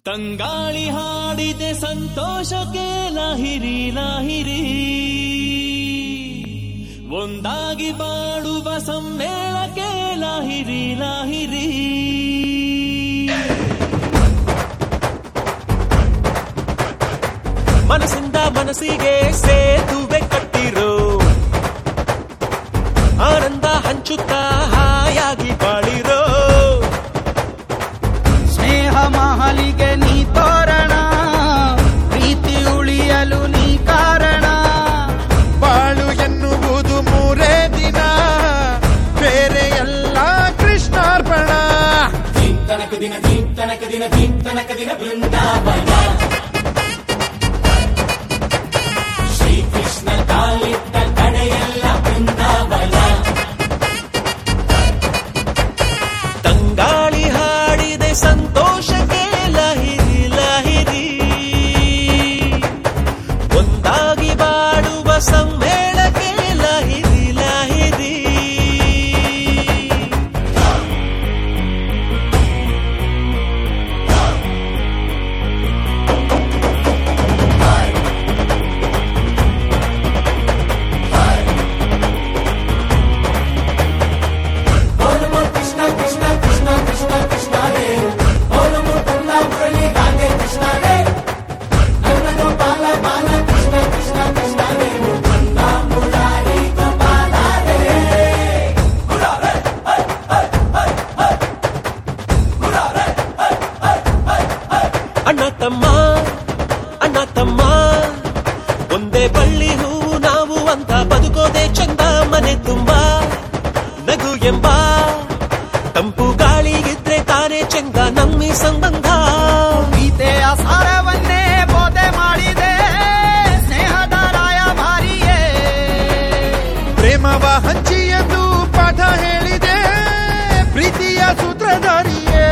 ತಂಗಾಳಿ ಹಾಡಿದೆ ಸಂತೋಷಕ್ಕೆ ಲಾಹಿರಿ ಲಾಹಿರಿ ಒಂದಾಗಿ ಬಾಡುವ ಸಮ್ಮೇಳಕ್ಕೆ ಲಾಹಿರಿ ಲಾಹಿರಿ ಮನಸ್ಸಿಂದ ಮನಸ್ಸಿಗೆ ಸೇತುವೆ ಕಟ್ಟಿರೋ ಆನಂದ ಹಂಚುತ್ತಾ ಹಾಯಾಗಿ ಬಾಳಿರೋ ಸ್ನೇಹ ಮಹಲಿಗೆ ನೀ ತೋರಣ ಪ್ರೀತಿ ಉಳಿಯಲು ನೀ ಕಾರಣ ಬಾಳು ಎನ್ನುವುದು ಮೂರೇ ದಿನ ಬೇರೆ ಎಲ್ಲ ಕೃಷ್ಣಾರ್ಪಣ ತಂಗಾಳಿ ಹಾಡಿದೆ ಸಂತೋಷಕ್ಕೆ ಲಹಿರಿ ಲಹಿರಿ ಒಂದಾಗಿ ಬಾಡುವ ಸಮ್ಮೇಳಕ್ಕೆ ಲಹಿರಿ ಲಹಿರಿ ಅಣ್ಣ ತಮ್ಮ ಅಣ್ಣ ತಮ್ಮ ಒಂದೇ ಬಳ್ಳಿ ಹೂವು ನಾವು ಅಂತ ಬದುಕೋದೆ ಚಂದ ಮನೆ ತುಂಬಾ ನಗು ಎಂಬ ತಂಪು ಗಾಳಿಗಿದ್ರೆ ತಾನೇ ಚಂದ ನಮ್ಮಿ ಸಂಬಂಧ ಗೀತೆಯ ಸಾರವನ್ನೇ ಬೋಧೆ ಮಾಡಿದೆ ಸ್ನೇಹದ ರಾಯಭಾರಿಯೇ ಪ್ರೇಮವ ಹಂಚಿ ಎಂದು ಪಾಠ ಹೇಳಿದೆ ಪ್ರೀತಿಯ ಸೂತ್ರಧಾರಿಯೇ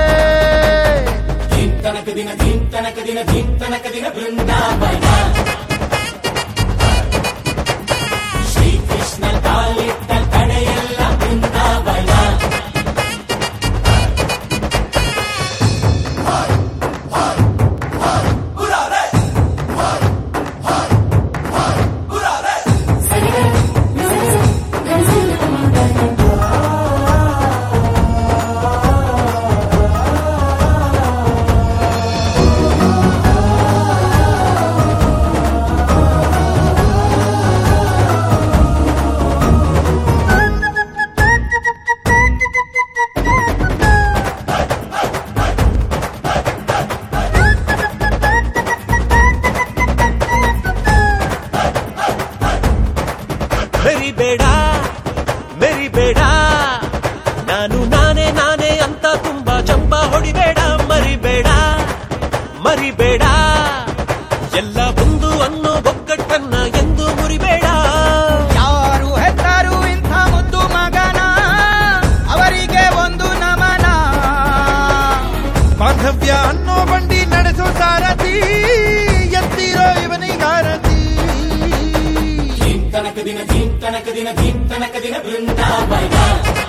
ಮೆರಿಬೇಡ ಮೆರಿಬೇಡ ನಾನು ನಾನೇ ನಾನೇ ಅಂತ ತುಂಬಾ ಚಂಪ ಹೊಡಿಬೇಡ ಮರಿಬೇಡ ಮರಿಬೇಡ ಎಲ್ಲ ಒಂದು ಅನ್ನೋ ಒಗ್ಗಟ್ಟನ್ನ ಎಂದು ಮುರಿಬೇಡ ಯಾರು ಹೆತ್ತರು ಇಂಥ ಮುದ್ದು ಮಗನ ಅವರಿಗೆ ಒಂದು ನಮನ ಬಾಂಧವ್ಯ ಅನ್ನೋ ಬಂಡಿ ನಡೆಸೋ ಸಾರಥಿ ಎತ್ತಿರೋ ಇವನಿಗಾರತಿ ತನಕ ದಿನ ದಿನ ತನಕ ದಿನ ದಿನ ತನಕ ದಿನ ಬೃಂದಾವನ